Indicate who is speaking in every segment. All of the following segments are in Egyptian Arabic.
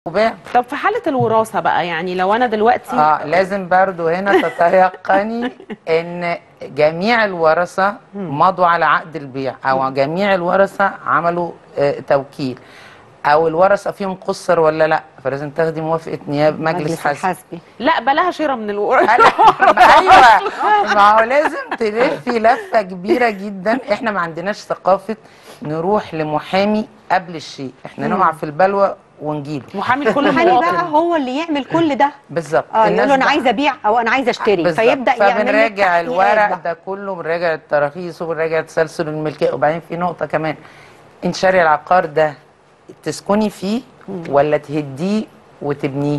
Speaker 1: وباع
Speaker 2: طب في حالة الوراثة بقى يعني لو أنا دلوقتي
Speaker 1: اه لازم برضو هنا تتيقني ان جميع الورثه مضوا على عقد البيع او جميع الورثه عملوا آه توكيل او الورثه فيهم قصر ولا لا فلازم تاخدي موافقه نيابه مجلس حسب
Speaker 3: الحسبي
Speaker 2: لا بلاها شراء من الوراثة
Speaker 1: ايوه ما هو لازم تلفي لفه كبيره جدا احنا ما عندناش ثقافه نروح لمحامي قبل الشيء احنا نقع في البلوى ونجيله
Speaker 2: محامي لكل
Speaker 3: المحامي بقى
Speaker 2: مواطن
Speaker 3: هو اللي يعمل كل ده
Speaker 1: بالظبط
Speaker 3: اه
Speaker 1: الناس
Speaker 3: يقول له انا
Speaker 1: بقى-
Speaker 3: عايز ابيع او انا عايز اشتري
Speaker 1: بالظبط.
Speaker 3: فيبدا يعمل لك
Speaker 1: فبنراجع
Speaker 3: تحقيقات
Speaker 1: الورق
Speaker 3: بقى.
Speaker 1: ده كله بنراجع التراخيص وبنراجع تسلسل الملكيه وبعدين في نقطه كمان انت شاري العقار ده تسكني فيه ولا تهديه وتبنيه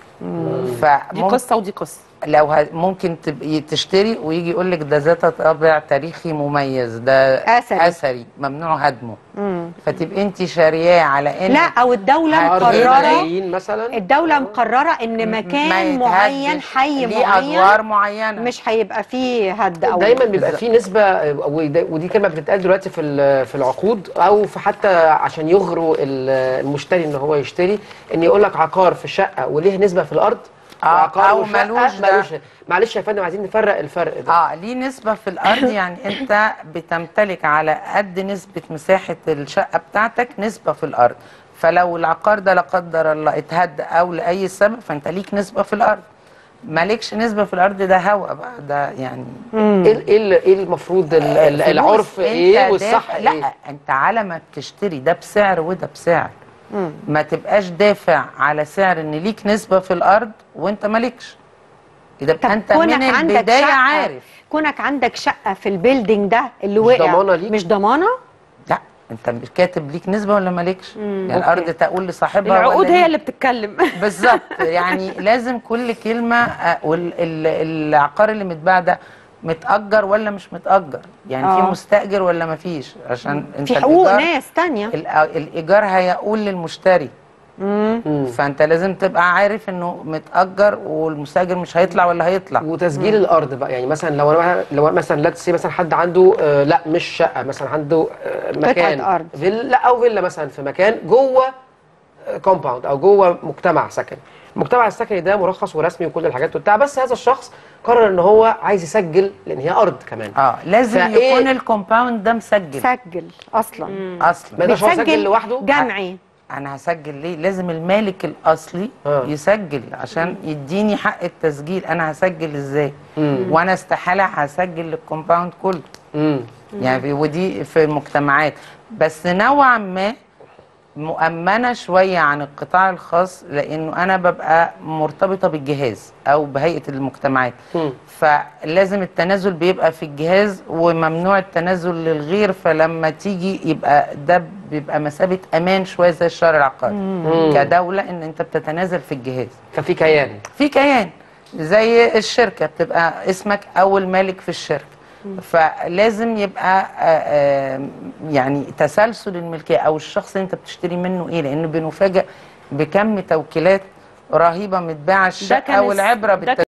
Speaker 2: دي
Speaker 1: فممكن
Speaker 2: قصة ودي قصة
Speaker 1: لو ه- ممكن تبقي تشتري ويجي يقول لك ده ذات طابع تاريخي مميز ده
Speaker 3: أثري.
Speaker 1: اثري ممنوع هدمه فتبقي انت شارياه على ان
Speaker 3: لا او الدوله
Speaker 1: أرض
Speaker 3: مقرره
Speaker 4: ملايين مثلا
Speaker 3: الدوله مقرره ان
Speaker 1: ما
Speaker 3: مكان معين
Speaker 1: يتهدش.
Speaker 3: حي
Speaker 1: ليه ادوار
Speaker 3: معين
Speaker 1: معينه
Speaker 3: مش هيبقى فيه هد او
Speaker 4: دايما بيبقى في نسبه وده- ودي كلمه بتتقال دلوقتي في ال- في العقود او في حتى عشان يغروا ال- المشتري ان هو يشتري ان يقول لك عقار في شقه وليه نسبه في الارض
Speaker 1: آه،
Speaker 4: وعقار
Speaker 1: أو
Speaker 4: وشقة
Speaker 1: ملوش ده.
Speaker 4: ملوش معلش يا فندم عايزين نفرق الفرق ده
Speaker 1: اه ليه نسبة في الأرض يعني أنت بتمتلك على قد نسبة مساحة الشقة بتاعتك نسبة في الأرض فلو العقار ده لا قدر الله اتهد أو لأي سبب فأنت ليك نسبة في الأرض مالكش نسبة في الأرض ده هوا بقى ده يعني
Speaker 4: ايه ال- ايه ال- ايه المفروض ال- ال-
Speaker 1: فلوس
Speaker 4: العرف
Speaker 1: أنت
Speaker 4: ايه والصح
Speaker 1: دافع-
Speaker 4: ايه
Speaker 1: لا أنت على ما بتشتري ده بسعر وده بسعر ما تبقاش دافع على سعر ان ليك نسبة في الأرض وأنت مالكش يبقى
Speaker 3: طب
Speaker 1: أنت
Speaker 3: كونك
Speaker 1: من
Speaker 3: عندك
Speaker 1: البداية
Speaker 3: شقة
Speaker 1: عارف
Speaker 3: كونك عندك شقه في البيلدينج ده اللي
Speaker 4: مش
Speaker 3: وقع
Speaker 4: ضمانة ليك؟
Speaker 3: مش ضمانه
Speaker 1: لا انت مش كاتب ليك نسبه ولا مالكش يعني
Speaker 3: أوكي.
Speaker 1: الارض تقول لصاحبها
Speaker 2: العقود
Speaker 1: ولا
Speaker 2: هي
Speaker 1: ليك.
Speaker 2: اللي بتتكلم
Speaker 1: بالظبط يعني لازم كل كلمه والعقار اللي متباع ده متأجر ولا مش متأجر يعني في
Speaker 3: آه.
Speaker 1: مستأجر ولا ما فيش عشان انت
Speaker 3: في حقوق
Speaker 1: الإيجار-
Speaker 3: ناس تانية
Speaker 1: الأ- الإيجار هيقول للمشتري فأنت لازم تبقى عارف إنه متأجر والمستأجر مش هيطلع ولا هيطلع
Speaker 4: وتسجيل الارض بقى يعني مثلا لو انا لو مثلا لا تسي مثلا حد عنده آه لا مش شقه مثلا عنده آه مكان
Speaker 3: أرض.
Speaker 4: فيلا او فيلا مثلا في مكان جوه كومباوند او جوه مجتمع سكني المجتمع السكني ده مرخص ورسمي وكل الحاجات وبتاع بس هذا الشخص قرر ان هو عايز يسجل لان هي ارض كمان
Speaker 1: اه لازم
Speaker 4: فإيه-
Speaker 1: يكون الكومباوند ده مسجل
Speaker 3: سجل اصلا
Speaker 1: اصلا
Speaker 4: ما يقدرش هو يسجل
Speaker 3: بتسجل
Speaker 4: لوحده
Speaker 3: جمعي
Speaker 1: انا هسجل ليه لازم المالك الاصلي
Speaker 4: آه.
Speaker 1: يسجل عشان يديني حق التسجيل انا هسجل ازاي وانا استحاله هسجل للكومباوند كله
Speaker 4: امم
Speaker 1: يعني في- ودي في المجتمعات بس نوعا ما مؤمنه شويه عن القطاع الخاص لانه انا ببقى مرتبطه بالجهاز او بهيئه المجتمعات
Speaker 4: مم.
Speaker 1: فلازم التنازل بيبقى في الجهاز وممنوع التنازل للغير فلما تيجي يبقى ده بيبقى مثابه امان شويه زي الشهر العقاري كدوله ان انت بتتنازل في الجهاز
Speaker 4: ففي كيان
Speaker 1: في كيان زي الشركه بتبقى اسمك اول مالك في الشركه فلازم يبقى آه، آه، يعني تسلسل الملكيه او الشخص اللي انت بتشتري منه ايه لانه بنفاجئ بكم توكيلات رهيبه متباعه الشقه
Speaker 2: كان الس-
Speaker 1: والعبره
Speaker 2: ده
Speaker 1: بالتسلسل